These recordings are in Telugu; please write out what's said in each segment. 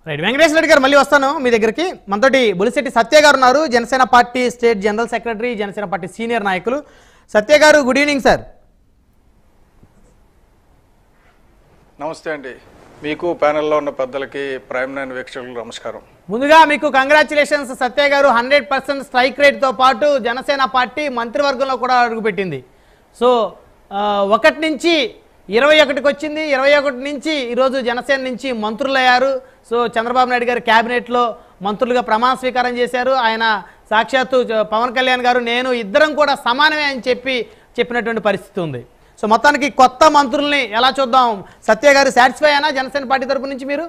రైట్ వెంకటేశ్వర రెడ్డి గారు మళ్ళీ వస్తాను మీ దగ్గరికి మనతోటి బొలిశెట్టి సత్య గారు ఉన్నారు Janasena party state general secretary Janasena party senior నాయకులు సత్య గారు గుడ్ ఈవినింగ్ సార్ నమస్తే అండి మీకు ప్యానెల్లో ఉన్న పెద్దలకి ప్రైమ్ నైన్ వీక్షకులకు నమస్కారం ముందుగా మీకు కంగ్రాచులేషన్స్ సత్య గారు హండ్రెడ్ పర్సెంట్ స్ట్రైక్ రేట్తో పాటు జనసేన పార్టీ మంత్రివర్గంలో కూడా అడుగుపెట్టింది సో ఆ, ఒకటి నుంచి ఇరవై ఒకటికి వచ్చింది ఇరవై ఒకటి నుంచి ఈరోజు జనసేన నుంచి మంత్రులయ్యారు సో చంద్రబాబు నాయుడు గారు క్యాబినెట్లో మంత్రులుగా ప్రమాణ స్వీకారం చేశారు ఆయన సాక్షాత్తు జ- పవన్ కళ్యాణ్ గారు నేను ఇద్దరం కూడా సమానమే అని చెప్పి చెప్పినటువంటి పరిస్థితి ఉంది సో మొత్తానికి కొత్త మంత్రుల్ని ఎలా చూద్దాం సత్య గారు సాటిస్ఫై అయినా జనసేన పార్టీ తరపు నుంచి మీరు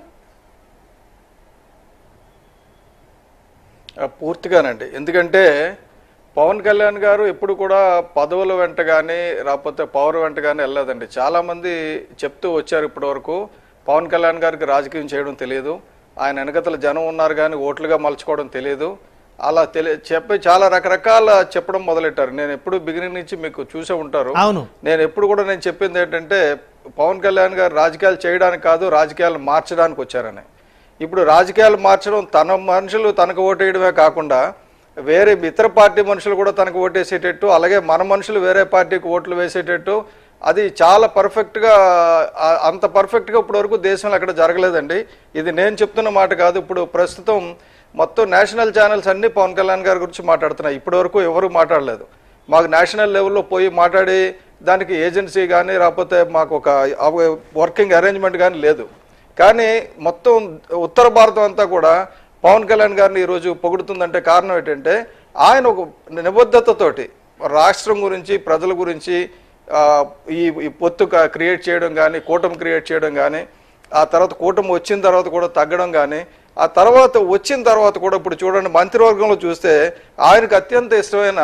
ఆ, పూర్తిగానండి ఎందుకంటే పవన్ కళ్యాణ్ గారు ఎప్పుడు కూడా పదవుల వెంట కానీ లేకపోతే పవర్ వెంట కానీ వెళ్ళలేదండి చాలా మంది చెప్తూ వచ్చారు ఇప్పటి వరకు పవన్ కళ్యాణ్ గారికి రాజకీయం చేయడం తెలియదు ఆయన వెనకతల జనం ఉన్నారు కానీ ఓట్లుగా మలుచుకోవడం తెలియదు అలా తెలి చెప్పి చాలా రకరకాల చెప్పడం మొదలెట్టారు నేను ఎప్పుడు బిగినింగ్ నుంచి మీకు చూసే ఉంటారు అవును నేను ఎప్పుడు కూడా నేను చెప్పింది ఏంటంటే పవన్ కళ్యాణ్ గారు రాజకీయాలు చేయడానికి కాదు రాజకీయాలు మార్చడానికి వచ్చారని ఇప్పుడు రాజకీయాలు మార్చడం తన మనుషులు తనకు ఓటేయడమే కాకుండా వేరే ఇతర పార్టీ మనుషులు కూడా తనకు ఓటేసేటట్టు అలాగే మన మనుషులు వేరే పార్టీకి ఓట్లు వేసేటట్టు అది చాలా పర్ఫెక్ట్గా ఆ- అంత పర్ఫెక్ట్గా ఇప్పటి వరకు దేశంలో ఎక్కడ జరగలేదండి ఇది నేను చెప్తున్న మాట కాదు ఇప్పుడు ప్రస్తుతం మొత్తం నేషనల్ ఛానల్స్ అన్ని పవన్ కళ్యాణ్ గారి గురించి మాట్లాడుతున్నాయి ఇప్పటి వరకు ఎవరు మాట్లాడలేదు మాకు నేషనల్ లెవెల్లో పోయి మాట్లాడి దానికి ఏజెన్సీ కానీ లేకపోతే మాకు ఒక వర్కింగ్ అరేంజ్మెంట్ కానీ లేదు కానీ మొత్తం ఉత్తర భారతం అంతా కూడా పవన్ కళ్యాణ్ గారిని ఈరోజు పొగుడుతుందంటే కారణం ఏంటంటే ఆయన ఒక నిబద్ధతతోటి రాష్ట్రం గురించి ప్రజల గురించి ఆ, ఈ ఈ పొత్తు క్రియేట్ చేయడం కానీ కూటమి క్రియేట్ చేయడం కానీ ఆ తర్వాత కూటమి వచ్చిన తర్వాత కూడా తగ్గడం కానీ ఆ తర్వాత వచ్చిన తర్వాత కూడా ఇప్పుడు చూడండి మంత్రివర్గంలో చూస్తే ఆయనకు అత్యంత ఇష్టమైన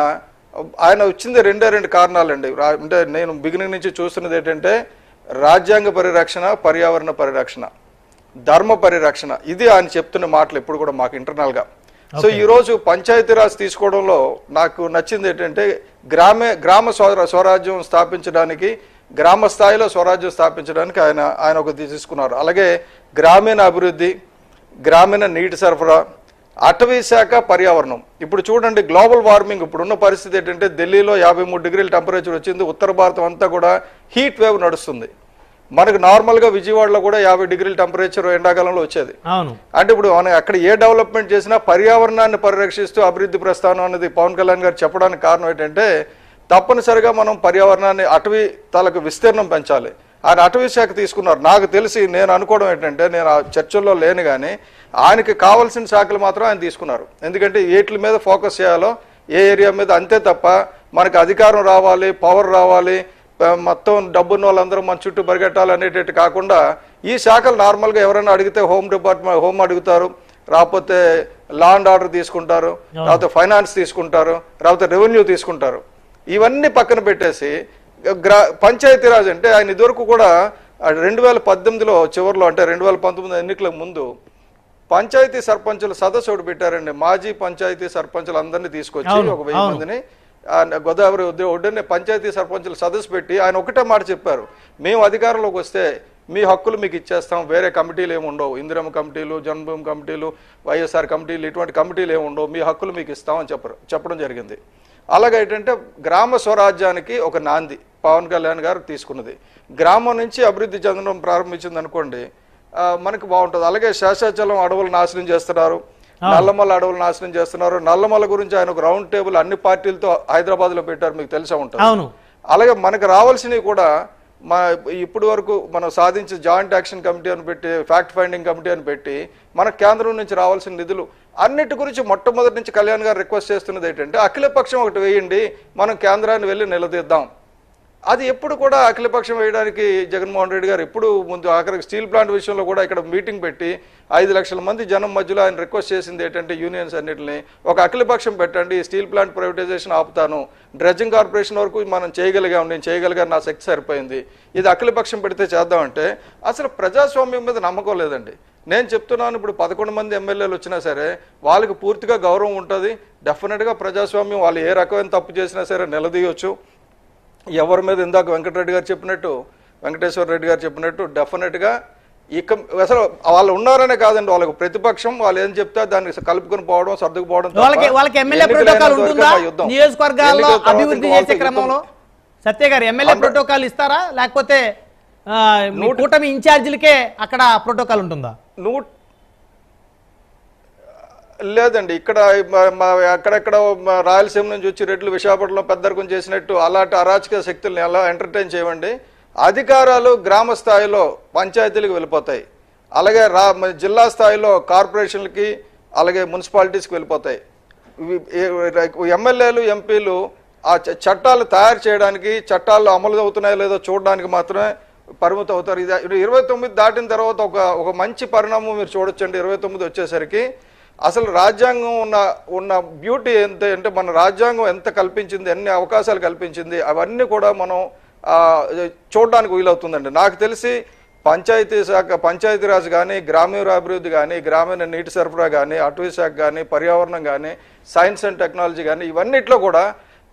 ఆయన వచ్చింది రెండే రెండు కారణాలండి రా- అంటే నేను బిగినింగ్ నుంచి చూస్తున్నది ఏంటంటే రాజ్యాంగ పరిరక్షణ పర్యావరణ పరిరక్షణ ధర్మ పరిరక్షణ ఇది ఆయన చెప్తున్న మాటలు ఇప్పుడు కూడా మాకు ఇంటర్నల్ గా సో ఈ రోజు పంచాయతీరాజ్ తీసుకోవడంలో నాకు నచ్చింది ఏంటంటే గ్రామే గ్రామ స్వ- స్వరాజ్యం స్థాపించడానికి గ్రామ స్థాయిలో స్వరాజ్యం స్థాపించడానికి ఆయన ఆయన ఒక తీసుకున్నారు అలాగే గ్రామీణ అభివృద్ధి గ్రామీణ నీటి సరఫరా అటవీ శాఖ పర్యావరణం ఇప్పుడు చూడండి గ్లోబల్ వార్మింగ్ ఇప్పుడున్న పరిస్థితి ఏంటంటే ఢిల్లీలో యాభై మూడు డిగ్రీల టెంపరేచర్ వచ్చింది ఉత్తర భారతం అంతా కూడా హీట్ వేవ్ నడుస్తుంది మనకు నార్మల్గా విజయవాడలో కూడా యాభై డిగ్రీల టెంపరేచర్ ఎండాకాలంలో వచ్చేది అవును అంటే ఇప్పుడు మనం అక్కడ ఏ డెవలప్మెంట్ చేసినా పర్యావరణాన్ని పరిరక్షిస్తూ అభివృద్ధి ప్రస్థానం అనేది పవన్ కళ్యాణ్ గారు చెప్పడానికి కారణం ఏంటంటే తప్పనిసరిగా మనం పర్యావరణాన్ని అటవీ తాలకు విస్తీర్ణం పెంచాలి ఆయన అటవీ శాఖ తీసుకున్నారు నాకు తెలిసి నేను అనుకోవడం ఏంటంటే నేను ఆ చర్చల్లో లేను కానీ ఆయనకి కావాల్సిన శాఖలు మాత్రం ఆయన తీసుకున్నారు ఎందుకంటే ఏట్ల మీద ఫోకస్ చేయాలో ఏ ఏరియా మీద అంతే తప్ప మనకు అధికారం రావాలి పవర్ రావాలి ప- మొత్తం డబ్బున్న వాళ్ళందరూ మన చుట్టూ పరిగెట్టాలి అనేటట్టు కాకుండా ఈ శాఖలు నార్మల్గా ఎవరైనా అడిగితే హోమ్ డిపార్ట్మెంట్ హోమ్ అడుగుతారు రాకపోతే లా అండ్ ఆర్డర్ తీసుకుంటారు లేకపోతే ఫైనాన్స్ తీసుకుంటారు లేకపోతే రెవెన్యూ తీసుకుంటారు ఇవన్నీ పక్కన పెట్టేసి గ్రా పంచాయతీరాజ్ అంటే ఆయన ఇదివరకు కూడా రెండు వేల పద్దెనిమిదిలో చివరిలో అంటే రెండు వేల పంతొమ్మిది ఎన్నికలకు ముందు పంచాయతీ సర్పంచుల సదస్సు ఒకటి పెట్టారండి మాజీ పంచాయతీ సర్పంచులు అందరినీ తీసుకొచ్చి అవును, ఒక వెయ్యి అవును. మందిని ఆ గోదావరి ఒడ్డు- ఒడ్డునే పంచాయతీ సర్పంచుల సదస్సు పెట్టి ఆయన ఒకటే మాట చెప్పారు మేము అధికారంలోకి వస్తే మీ హక్కులు మీకు ఇచ్చేస్తాం వేరే కమిటీలు ఏమి ఉండవు ఇందిరమ్మ కమిటీలు జన్మభూమి కమిటీలు వైఎస్ఆర్ కమిటీలు ఇటువంటి కమిటీలు ఏమి ఉండవు మీ హక్కులు మీకు ఇస్తామని చెప్పరు చెప్పడం జరిగింది అలాగే ఏంటంటే గ్రామ స్వరాజ్యానికి ఒక నాంది పవన్ కళ్యాణ్ గారు తీసుకున్నది గ్రామం నుంచి అభివృద్ధి చెందడం ప్రారంభించింది అనుకోండి ఆ, మనకు బాగుంటుంది అలాగే శేషాచలం అడవులు నాశనం చేస్తున్నారు నల్లమల్ల అడవులు నాశనం చేస్తున్నారు నల్లమల్ల గురించి ఆయన ఒక రౌండ్ టేబుల్ అన్ని పార్టీలతో హైదరాబాద్ లో పెట్టారు మీకు తెలిసే ఉంటుంది అవును అలాగే మనకు రావాల్సినవి కూడా మా ఇప్పటి వరకు మనం సాధించే జాయింట్ యాక్షన్ కమిటీ అని పెట్టి ఫ్యాక్ట్ ఫైండింగ్ కమిటీ అని పెట్టి మన కేంద్రం నుంచి రావాల్సిన నిధులు అన్నిటి గురించి మొట్టమొదటి నుంచి కళ్యాణ్ గారు రిక్వెస్ట్ చేస్తున్నది ఏంటంటే అఖిలపక్షం ఒకటి వేయండి మనం కేంద్రాన్ని వెళ్ళి నిలదీద్దాం అది ఎప్పుడు కూడా అఖిలపక్షం వేయడానికి జగన్మోహన్ రెడ్డి గారు ఎప్పుడు ముందు ఆఖరికి స్టీల్ ప్లాంట్ విషయంలో కూడా ఇక్కడ మీటింగ్ పెట్టి ఐదు లక్షల మంది జనం మధ్యలో ఆయన రిక్వెస్ట్ చేసింది ఏంటంటే యూనియన్స్ అన్నిటిని ఒక అఖిలపక్షం పెట్టండి ఈ స్టీల్ ప్లాంట్ ప్రైవేటైజేషన్ ఆపుతాను డ్రెడ్జింగ్ కార్పొరేషన్ వరకు మనం చేయగలిగాం నేను చేయగలిగాను నా శక్తి సరిపోయింది ఇది అఖిలపక్షం పెడితే చేద్దామంటే అసలు ప్రజాస్వామ్యం మీద నమ్మకం లేదండి నేను చెప్తున్నాను ఇప్పుడు పదకొండు మంది ఎమ్మెల్యేలు వచ్చినా సరే వాళ్ళకి పూర్తిగా గౌరవం ఉంటుంది డెఫినెట్గా ప్రజాస్వామ్యం వాళ్ళు ఏ రకమైన తప్పు చేసినా సరే నిలదీయొచ్చు ఎవరి మీద ఇందాక వెంకటరెడ్డి గారు చెప్పినట్టు వెంకటేశ్వర రెడ్డి గారు చెప్పినట్టు డెఫినెట్గా ఇక అసలు వాళ్ళు ఉన్నారనే కాదండి వాళ్ళకి ప్రతిపక్షం వాళ్ళు ఏం చెప్తే దాన్ని కలుపుకొని పోవడం సర్దుకుపోవడం తప్ప వాళ్ళకి వాళ్ళకి ఎమ్మెల్యే ఎన్నికలు ప్రోటోకాల్ అయినంత వరకు ఉంటుందా మా యుద్ధం. నియోజకవర్గాల్లో ఎన్నికల తర్వాత అభివృద్ధి ఇంకా చేసే వాళ్ళతో క్రమంలో యుద్ధం. సత్య గారు ఎమ్మెల్యే ప్రోటోకాల్ ఇస్తారా లేకపోతే ఆ, మీ కూటమి ఇన్ఛార్జీలకే అక్కడ ప్రోటోకాల్ ఉంటుందా నూట లేదండి ఇక్కడ మ- మ- అక్కడెక్కడ మ- రాయలసీమ నుంచి వచ్చి రెడ్లు విశాఖపట్నంలో పెద్దరకం చేసినట్టు అలాంటి అరాచక శక్తుల్ని ఎలా ఎంటర్టైన్ చేయమండి అధికారాలు గ్రామ స్థాయిలో పంచాయతీలకు వెళ్ళిపోతాయి అలాగే రా మ- జిల్లా స్థాయిలో కార్పొరేషన్లకి అలాగే మున్సిపాలిటీస్కి వెళ్ళిపోతాయి ఇవి- ఏ- ఎమ్మెల్యేలు ఎంపీలు ఆ చ- చట్టాలు తయారు చేయడానికి చట్టాలు అమలు అవుతున్నాయో లేదో చూడడానికి మాత్రమే పరిమితం అవుతారు ఇది ఇది ఇరవై తొమ్మిది దాటిన తర్వాత ఒక ఒక మంచి పరిణామం మీరు చూడొచ్చండి ఇరవై తొమ్మిది వచ్చేసరికి అసలు రాజ్యాంగం ఉన్న ఉన్న బ్యూటీ ఎంత అంటే మన రాజ్యాంగం ఎంత కల్పించింది ఎన్ని అవకాశాలు కల్పించింది అవన్నీ కూడా మనం ఆ, చూడడానికి వీలవుతుందండి నాకు తెలిసి పంచాయతీ శాఖ పంచాయతీరాజ్ కానీ గ్రామీణాభివృద్ధి కానీ గ్రామీణ నీటి సరఫరా కానీ అటవీ శాఖ కానీ పర్యావరణం కానీ సైన్స్ అండ్ టెక్నాలజీ కానీ ఇవన్నిట్లో కూడా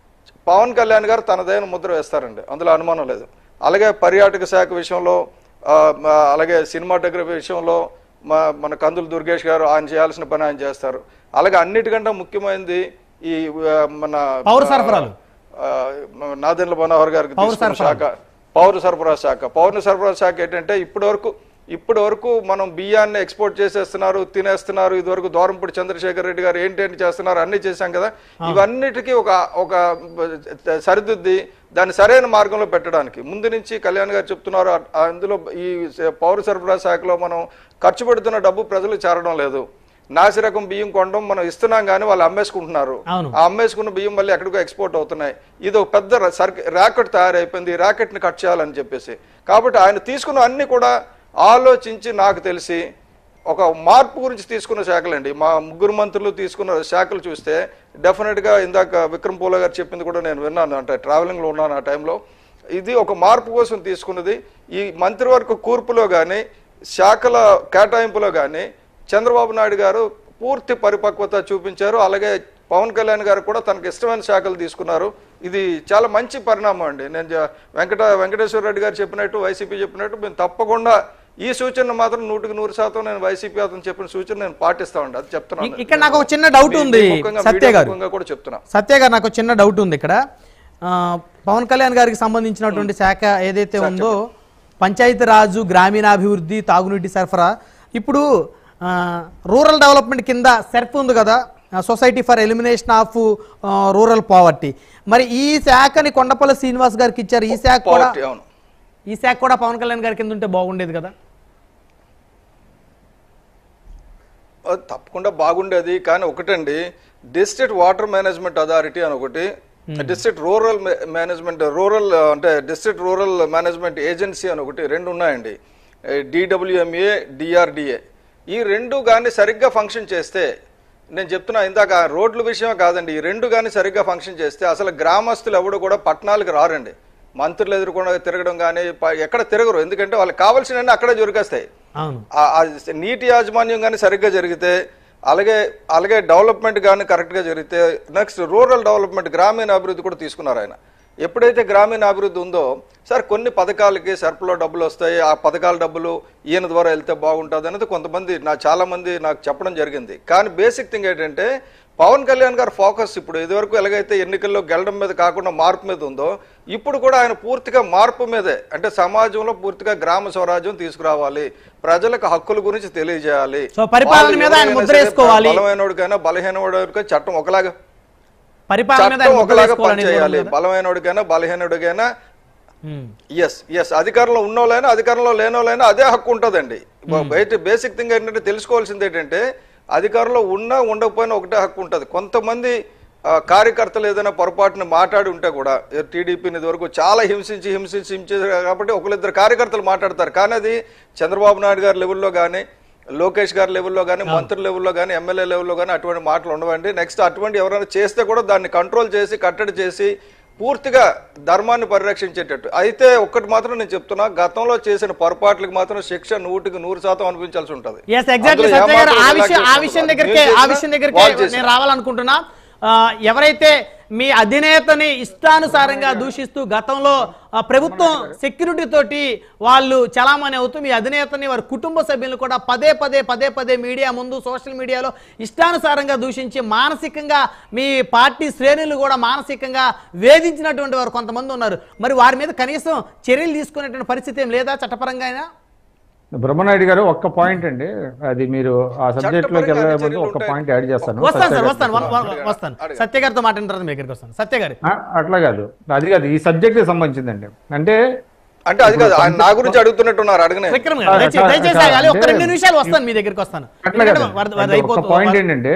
పవన్ కళ్యాణ్ గారు తనదైన ముద్ర వేస్తారండి అందులో అనుమానం లేదు అలాగే పర్యాటక శాఖ విషయంలో ఆ, మ- అలాగే సినిమాటోగ్రఫీ విషయంలో మా మన కందులు దుర్గేష్ గారు ఆయన చేయాల్సిన పని ఆయన చేస్తారు అలాగే అన్నిటికంటే ముఖ్యమైనది ఈ ఆ, మన పౌర సరఫరాలు. ఆ, నాదెండ్ల మనోహర్ గారికి పౌర తీసుకున్న సరఫరాలు. శాఖ పౌర సరఫరా శాఖ పౌర సరఫరా శాఖ ఏంటంటే ఇప్పటి వరకు ఇప్పటి వరకు మనం బియ్యాన్ని ఎక్స్పోర్ట్ చేసేస్తున్నారు తినేస్తున్నారు ఇదివరకు దూరంపూడి చంద్రశేఖర్ రెడ్డి గారు ఏంటేంటి చేస్తున్నారు అన్ని చేశాం కదా ఇవన్నిటికీ ఒక ఒక సరిదిద్ది దాన్ని సరైన మార్గంలో పెట్టడానికి ముందు నుంచి కళ్యాణ్ గారు చెప్తున్నారు ఆ- అందులో ఈ పౌర సరఫరా శాఖలో మనం ఖర్చు పెడుతున్న డబ్బు ప్రజలకు చేరడం లేదు నాసిరకం బియ్యం కొనడం మనం ఇస్తున్నాం కానీ వాళ్ళు అమ్మేసుకుంటున్నారు అవును. ఆ అమ్మేసుకున్న బియ్యం మళ్ళీ ఎక్కడికో ఎక్స్పోర్ట్ అవుతున్నాయి ఇది ఒక పెద్ద సర్కి ర్యాకెట్ తయారైపోయింది ఈ ర్యాకెట్ని కట్ చేయాలని చెప్పేసి కాబట్టి ఆయన తీసుకున్న అన్ని కూడా ఆలోచించి నాకు తెలిసి ఒక మార్పు గురించి తీసుకున్న శాఖలండి మా ముగ్గురు మంత్రులు తీసుకున్న శాఖలు చూస్తే డెఫినెట్గా ఇందాక విక్రమ్ పూల గారు చెప్పింది కూడా నేను విన్నాను అంటే ట్రావెలింగ్లో ఉన్నాను ఆ టైంలో ఇది ఒక మార్పు కోసం తీసుకున్నది ఈ మంత్రివర్గ కూర్పులో కానీ శాఖల కేటాయింపులో కానీ చంద్రబాబు నాయుడు గారు పూర్తి పరిపక్వత చూపించారు అలాగే పవన్ కళ్యాణ్ గారు కూడా తనకు ఇష్టమైన శాఖలు తీసుకున్నారు ఇది చాలా మంచి పరిణామం అండి నేను జ- వెంకట వెంకటేశ్వర రెడ్డి గారు చెప్పినట్టు వైసీపీ చెప్పినట్టు మేము తప్పకుండా ఈ సూచన మాత్రం నూటికి నూరు శాతం నేను వైసీపీ అతను చెప్పిన సూచన నేను పాటిస్తామండి అది చెప్తున్నాను ఇ- ఇక్కడ నాకు ఒక చిన్న డౌట్ మీ- ఉంది మీ ముఖంగా, సత్య మీడియా గారు ముఖంగా కూడా చెప్తున్నా సత్య గారు నాకు ఒక చిన్న డౌట్ ఉంది ఇక్కడ ఆ, పవన్ కళ్యాణ్ గారికి సంబంధించినటువంటి శాఖ ఏదైతే ఉందో పంచాయతీ రాజు గ్రామీణాభివృద్ధి తాగునీటి సరఫరా ఇప్పుడు ఆ, రూరల్ డెవలప్మెంట్ కింద సెర్ఫ్ ఉంది కదా ఆ, సొసైటీ ఫర్ ఎలిమినేషన్ ఆఫ్ ఆ, రూరల్ పావర్టీ మరి ఈ శాఖని కొండపల్లి శ్రీనివాస్ గారికి ఇచ్చారు ఈ శాఖ కూడా పావర్టీ అవును ఈ శాఖ కూడా పవన్ కళ్యాణ్ గారి కింద ఉంటే బాగుండేది కదా అది తప్పకుండా బాగుండేది కానీ ఒకటండి డిస్ట్రిక్ట్ వాటర్ మేనేజ్మెంట్ అథారిటీ అని ఒకటి డిస్ట్రిక్ట్ రూరల్ మేనేజ్మెంట్ రూరల్ అంటే డిస్ట్రిక్ట్ రూరల్ మేనేజ్మెంట్ ఏజెన్సీ అని ఒకటి రెండు ఉన్నాయండి డిడబ్ల్యూఎంఏ డిఆర్డిఏ ఈ రెండు కానీ సరిగ్గా ఫంక్షన్ చేస్తే నేను చెప్తున్నా ఇందాక రోడ్ల విషయం కాదండి ఈ రెండు కానీ సరిగ్గా ఫంక్షన్ చేస్తే అసలు గ్రామస్తులు ఎవడు కూడా పట్టణాలకు రారండి మంత్రులు ఎదుర్కొండ తిరగడం కానీ ప- ఎక్కడ తిరగరు ఎందుకంటే వాళ్ళకి కావాల్సినవన్నీ అక్కడే దొరికేస్తాయి అవును ఆ- ఆ నీటి యాజమాన్యం కానీ సరిగ్గా జరిగితే అలాగే అలాగే డెవలప్మెంట్ కానీ కరెక్ట్గా జరిగితే నెక్స్ట్ రూరల్ డెవలప్మెంట్ గ్రామీణ అభివృద్ధి కూడా తీసుకున్నారు ఆయన ఎప్పుడైతే గ్రామీణ అభివృద్ధి ఉందో సార్ కొన్ని పథకాలకి సర్పులో డబ్బులు వస్తాయి ఆ పథకాల డబ్బులు ఈయన ద్వారా వెళ్తే బాగుంటుంది అనేది కొంతమంది నా చాలా మంది నాకు చెప్పడం జరిగింది కానీ బేసిక్ థింగ్ ఏంటంటే పవన్ కళ్యాణ్ గారు ఫోకస్ ఇప్పుడు ఇదివరకు ఎలాగైతే ఎన్నికల్లో గెలడం మీద కాకుండా మార్పు మీద ఉందో ఇప్పుడు కూడా ఆయన పూర్తిగా మార్పు మీదే అంటే సమాజంలో పూర్తిగా గ్రామ స్వరాజ్యం తీసుకురావాలి ప్రజలకు హక్కుల గురించి తెలియజేయాలి సో పరిపాలన వాళ్ళు మీద ఆయన ఎవరైనా ముద్ర సరే, వేసుకోవాలి. బలమైనోడికైనా బలహీనోడికైనా చట్టం ఒకలాగా పరిపాలన మీద చట్టం ఆయన ముద్ర ఒకలాగా వేసుకోవాలనేది కూడా పనిచేయాలి ఉంది కదా? బలమైనోడికైనా బలహీనుడికైనా ఉమ్. ఎస్ ఎస్ అధికారంలో ఉన్నోళ్ళైనా అధికారంలో లేనోళ్ళైనా అదే హక్కు ఉంటుందండి బయట బేసిక్ థింగ్ ఏంటంటే తెలుసుకోవాల్సింది ఏంటంటే అధికారంలో ఉన్నా ఉండకపోయినా ఒకటే హక్కు ఉంటుంది కొంతమంది ఆ, కార్యకర్తలు ఏదైనా పొరపాటున మాట్లాడి ఉంటే కూడా టీడీపీని వరకు చాలా హింసించి హింసించి హింసించారు కాబట్టి ఒకరిద్దరు కార్యకర్తలు మాట్లాడతారు కానీ అది చంద్రబాబు నాయుడు గారి లెవెల్లో కానీ లోకేష్ గారి లెవెల్లో కానీ మంత్రి లెవెల్లో కానీ ఎమ్మెల్యే లెవెల్లో కానీ అటువంటి మాటలు ఉండవండి నెక్స్ట్ అటువంటి ఎవరైనా చేస్తే కూడా దాన్ని కంట్రోల్ చేసి కట్టడి చేసి పూర్తిగా ధర్మాన్ని పరిరక్షించేటట్టు అయితే ఒక్కటి మాత్రం నేను చెప్తున్నా గతంలో చేసిన పొరపాట్లకు మాత్రం శిక్ష నూటికి నూరు శాతం అనిపించాల్సి ఉంటది ఎస్ ఎగ్జాక్ట్లీ అందులో సత్య గారు ఆ ఏమాత్రం విషయం ఆ relax విషయం చేసుకోవద్దు. దగ్గరికే మీరు ఆ చేసినా, విషయం దగ్గరికే వాళ్ళు చేసినా. నేను రావాలనుకుంటున్నా ఆ, ఎవరైతే మీ అధినేతని ఇష్టానుసారంగా దూషిస్తూ గతంలో ఆ, ప్రభుత్వం సెక్యూరిటీ తోటి వాళ్ళు చలామణి అవుతూ మీ అధినేతని వారి కుటుంబ సభ్యులు కూడా పదే పదే పదే పదే మీడియా ముందు సోషల్ మీడియాలో ఇష్టానుసారంగా దూషించి మానసికంగా మీ పార్టీ శ్రేణులు కూడా మానసికంగా వేధించినటువంటి వారు కొంతమంది ఉన్నారు మరి వారి మీద కనీసం చర్యలు తీసుకునేటువంటి పరిస్థితి ఏం లేదా చట్టపరంగా అయినా బ్రహ్మనాయుడు గారు ఒక్క పాయింట్ అండి అది మీరు ఆ సబ్జెక్ట్ లోకి చట్టపరంగా వెళ్ళే ముందు చర్యలు ఒక్క ఉంటాయి. పాయింట్ యాడ్ చేస్తాను వస్తాను సార్ సత్య వస్తాను గారు. వన్- వన్- వస్తాను సత్య గారితో మాట్లాడిన తర్వాత మీ దగ్గరికి వస్తాను సత్య గారు ఆ, అట్లా కాదు అది కాదు ఈ సబ్జెక్ట్ సంబంధించిందండి అంటే అంటే అది కాదు ఆయన నా గురించి అడుగుతున్నట్టున్నారు అడగనే విక్రమ్ గారు అట్లా- దయచేసి దయచేసి అట్లా ఆగాలి ఒక్క అంటే రెండు నిమిషాలు వస్తాను మీ దగ్గరికి వస్తాను అట్లా ఎందుకంటే కాదు వారి- వారి అంటే ఒక అయిపోతుంది. పాయింట్ వారి- ఏంటంటే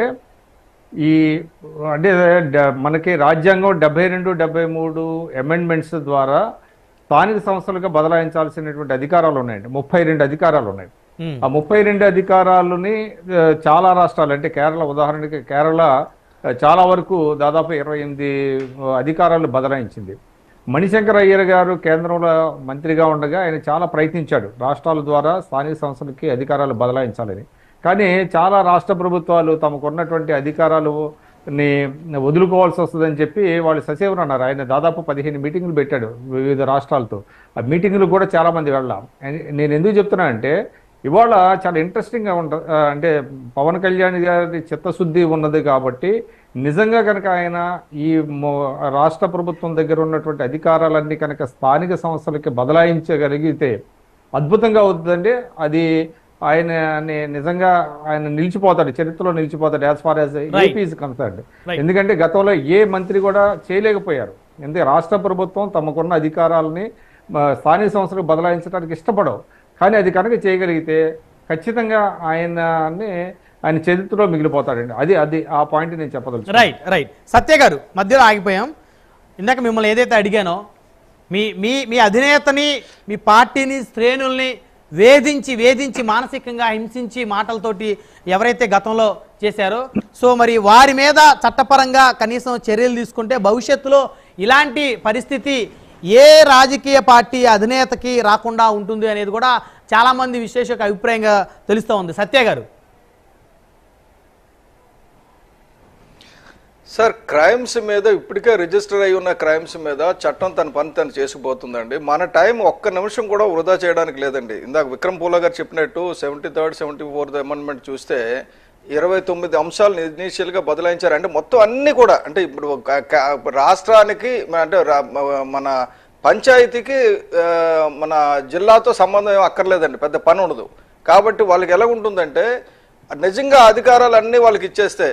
ఈ అంటే డ- మనకి రాజ్యాంగం డెబ్బై రెండు డెబ్బై మూడు అమెండ్మెంట్స్ ద్వారా స్థానిక సంస్థలుగా బదలాయించాల్సినటువంటి అధికారాలు ఉన్నాయండి ముప్పై రెండు అధికారాలు ఉన్నాయి ఉమ్. ఆ ముప్పై రెండు అధికారాలని ఆ, చాలా రాష్ట్రాలు అంటే కేరళ ఉదాహరణకి కేరళ ఆ, చాలా వరకు దాదాపు ఇరవై ఎనిమిది ఆ, అధికారాలు బదలాయించింది మణిశంకర్ అయ్యర్ గారు కేంద్రంలో మంత్రిగా ఉండగా ఆయన చాలా ప్రయత్నించాడు రాష్ట్రాల ద్వారా స్థానిక సంస్థలకి అధికారాలు బదలాయించాలని కానీ చాలా రాష్ట్ర ప్రభుత్వాలు తమకు ఉన్నటువంటి అధికారాలు ని వదులుకోవాల్సి వస్తుందని చెప్పి వాళ్ళు ససేవరు అన్నారు ఆయన దాదాపు పదిహేను మీటింగులు పెట్టాడు వివిధ రాష్ట్రాలతో ఆ మీటింగులు కూడా చాలా మంది వెళ్ళాం అని- నేను ఎందుకు చెప్తున్నా అంటే ఇవాళ చాలా ఇంట్రెస్టింగ్గా ఉంటుంది అంటే పవన్ కళ్యాణ్ గారి చిత్తశుద్ధి ఉన్నది కాబట్టి నిజంగా కనుక ఆయన ఈ మొ- రాష్ట్ర ప్రభుత్వం దగ్గర ఉన్నటువంటి అధికారాలన్నీ కనుక స్థానిక సంస్థలకి బదలాయించగలిగితే అద్భుతంగా అవుతుందండి అది ఆయన నిజంగా ఆయన నిలిచిపోతాడు చరిత్రలో నిలిచిపోతాడు as far as AP is concerned Right. ఎందుకంటే గతంలో ఏ మంత్రి కూడా చేయలేకపోయారు ఎందుకంటే రాష్ట్ర ప్రభుత్వం తమకున్న అధికారాలని ఆ, స్థానిక సంస్థలకు బదలాయించడానికి ఇష్టపడవు కానీ అది కనుక చేయగలిగితే ఖచ్చితంగా ఆయన్ని ఆయన చరిత్రలో మిగిలిపోతాడండి అది అది ఆ పాయింట్ నేను చెప్పదలుచు రైట్ రైట్ సత్య గారు మధ్యలో ఆగిపోయాం ఇందాక మిమ్మల్ని ఏదైతే అడిగానో మీ మీ మీ అధినేతని మీ పార్టీని శ్రేణుల్ని వేధించి వేధించి మానసికంగా హింసించి మాటలతోటి ఎవరైతే గతంలో చేశారో సో మరి వారి మీద చట్టపరంగా కనీసం చర్యలు తీసుకుంటే భవిష్యత్తులో ఇలాంటి పరిస్థితి ఏ రాజకీయ పార్టీ అధినేతకి రాకుండా ఉంటుంది అనేది కూడా చాలామంది విశ్లేషక అభిప్రాయంగా తెలుస్తూ ఉంది సత్య గారు సార్ క్రైమ్స్ మీద ఇప్పటికే రిజిస్టర్ అయి ఉన్న క్రైమ్స్ మీద చట్టం తన పని తను చేసుకుపోతుందండి మన టైం ఒక్క నిమిషం కూడా వృధా చేయడానికి లేదండి ఇందాక విక్రమ్ పూలా గారు చెప్పినట్టు seventy third seventy fourth amendment చూస్తే ఇరవై తొమ్మిది అంశాలు ఇనీషియల్గా బదలాయించారు అంటే మొత్తం అన్ని కూడా అంటే ఇప్పుడు ఒక- క- రాష్ట్రానికి మ- అంటే రా- మ- మన పంచాయతీకి ఆ, మన జిల్లాతో సంబంధం ఏం అక్కర్లేదండి పెద్ద పని ఉండదు కాబట్టి వాళ్ళకి ఎలా ఉంటుందంటే నిజంగా అధికారాలు అన్నీ వాళ్ళకి ఇచ్చేస్తే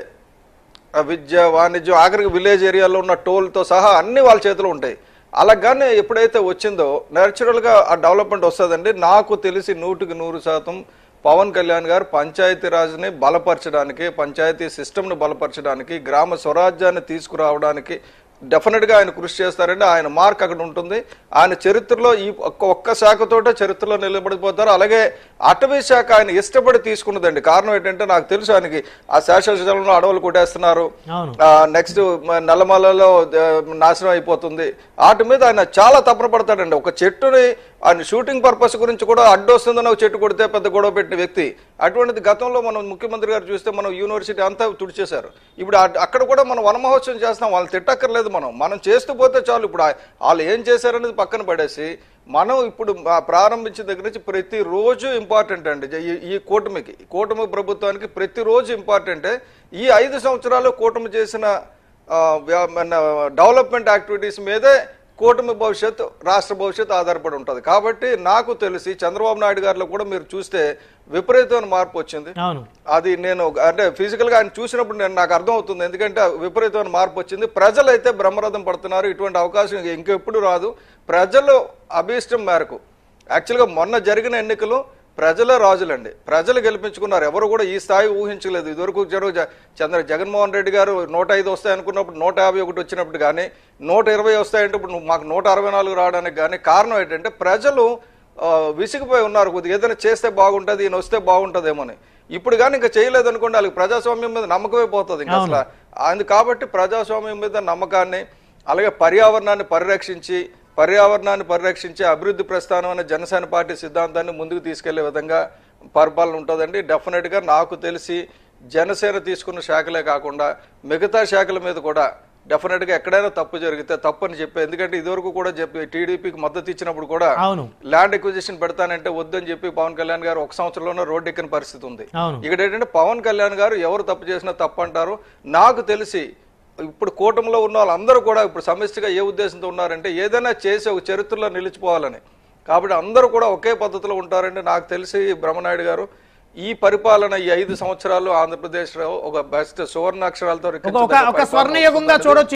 ఆ విద్య వాణిజ్యం ఆఖరికి విలేజ్ ఏరియాలో ఉన్న టోల్తో సహా అన్ని వాళ్ళ చేతిలో ఉంటాయి అలాగానే ఎప్పుడైతే వచ్చిందో న్యాచురల్గా ఆ డెవలప్మెంట్ వస్తుందండి నాకు తెలిసి నూటికి నూరు శాతం పవన్ కళ్యాణ్ గారు పంచాయతీ రాజ్ని బలపరచడానికి పంచాయతీ సిస్టమ్ని బలపరచడానికి గ్రామ స్వరాజ్యాన్ని తీసుకురావడానికి డెఫినెట్గా ఆయన కృషి చేస్తారండి ఆయన మార్క్ అక్కడ ఉంటుంది ఆయన చరిత్రలో ఈ ఒక్క ఒక్క శాఖతోటే చరిత్రలో నిలబడిపోతారు అలాగే అటవీ శాఖ ఆయన ఇష్టపడి తీసుకున్నదండి కారణం ఏంటంటే నాకు తెలుసు ఆయనకి ఆ శాసనసభలో అడవులు కొట్టేస్తున్నారు అవును నెక్స్ట్ నల్లమలలో ఆ, నాశనం అయిపోతుంది వాటి మీద ఆయన చాలా తపన పడతాడండి ఒక చెట్టుని ఆయన షూటింగ్ పర్పస్ గురించి కూడా అడ్డొస్తుందని ఒక చెట్టు కొడితే పెద్ద గొడవ పెట్టిన వ్యక్తి అటువంటిది గతంలో మనం ముఖ్యమంత్రి గారు చూస్తే మనం యూనివర్సిటీ అంతా తుడిచేశారు ఇప్పుడు ఆ- అక్కడ కూడా మనం వన మహోత్సవం చేస్తాం వాళ్ళు తిట్టక్కర్లేదు మనం మనం చేస్తూ పోతే చాలు ఇప్పుడు ఆ- వాళ్ళు ఏం చేశారనేది పక్కన పడేసి మనం ఇప్పుడు ఆ ప్రారంభించిన దగ్గర నుంచి ప్రతిరోజు ఇంపార్టెంట్ అండి ఈ- ఈ కూటమికి ఈ కూటమి ప్రభుత్వానికి ప్రతిరోజు ఇంపార్టెంటే ఈ ఐదు సంవత్సరాలు కూటమి చేసిన ఆ, వ్య- మన డెవలప్మెంట్ యాక్టివిటీస్ మీదే కూటమి భవిష్యత్ రాష్ట్ర భవిష్యత్ ఆధారపడి ఉంటుంది కాబట్టి నాకు తెలిసి చంద్రబాబు నాయుడు గారిలో కూడా మీరు చూస్తే విపరీతమైన మార్పు వచ్చింది అవును అది నేను అంటే ఫిజికల్ గా ఆయన చూసినప్పుడు నేను నాకు అర్థం అవుతుంది ఎందుకంటే విపరీతమైన మార్పు వచ్చింది ప్రజలు అయితే బ్రహ్మరథం పడుతున్నారు ఇటువంటి అవకాశం ఇంక- ఇంకెప్పుడు రాదు ప్రజలు అభీష్టం మేరకు యాక్చువల్గా మొన్న జరిగిన ఎన్నికలు ప్రజలే రాజులండి ప్రజలు గెలిపించుకున్నారు ఎవరు కూడా ఈ స్థాయి ఊహించలేదు ఇదివరకు జరుగు జ- చంద్ర జగన్మోహన్ రెడ్డి గారు నూట ఐదు వస్తాయి అనుకున్నప్పుడు నూట యాభై ఒకటి వచ్చినప్పుడు కానీ నూట ఇరవై వస్తాయంటే ఇప్పుడు నువ్వు మాకు నూట అరవై నాలుగు రావడానికి కానీ కారణం ఏంటంటే ప్రజలు ఆ, విసిగిపోయి ఉన్నారు కొద్దిగా ఏదైనా చేస్తే బాగుంటుంది ఈయన వస్తే బాగుంటుందేమోని ఇప్పుడు కానీ ఇంకా చేయలేదు అనుకోండి వాళ్ళకి ప్రజాస్వామ్యం మీద నమ్మకమే పోతుంది ఇంకా అసలు అందు కాబట్టి ప్రజాస్వామ్యం మీద నమ్మకాన్ని అలాగే పర్యావరణాన్ని పరిరక్షించి పర్యావరణాన్ని పరిరక్షించి అభివృద్ధి ప్రస్థానం అనే జనసేన పార్టీ సిద్ధాంతాన్ని ముందుకు తీసుకెళ్లే విధంగా పరిపాలన ఉంటుందండి డెఫినెట్గా నాకు తెలిసి జనసేన తీసుకున్న శాఖలే కాకుండా మిగతా శాఖల మీద కూడా డెఫినెట్ గా ఎక్కడైనా తప్పు జరిగితే తప్పు అని చెప్పి ఎందుకంటే ఇదివరకు కూడా చెప్పి టీడీపీకి మద్దతు ఇచ్చినప్పుడు కూడా అవును ల్యాండ్ ఎక్విజిషన్ పెడతానంటే వద్దని చెప్పి పవన్ కళ్యాణ్ గారు ఒక సంవత్సరంలోనే రోడ్డు ఎక్కిన పరిస్థితి ఉంది అవును ఇక్కడ ఏంటంటే పవన్ కళ్యాణ్ గారు ఎవరు తప్పు చేసినా తప్పు అంటారు నాకు తెలిసి ఇప్పుడు కూటమిలో ఉన్న వాళ్ళందరూ కూడా ఇప్పుడు సమిష్టిగా ఏ ఉద్దేశంతో ఉన్నారంటే ఏదైనా చేసి ఒక చరిత్రలో నిలిచిపోవాలని కాబట్టి అందరూ కూడా ఒకే పద్ధతిలో ఉంటారంటే నాకు తెలిసి బ్రహ్మనాయుడు గారు ఈ పరిపాలన ఈ ఐదు సంవత్సరాలు ఆంధ్రప్రదేశ్ లో ఒక బెస్ట్ సువర్ణాక్షరాలతో ఒక ఒక ఒక స్వర్ణయుగంగా చూడొచ్చు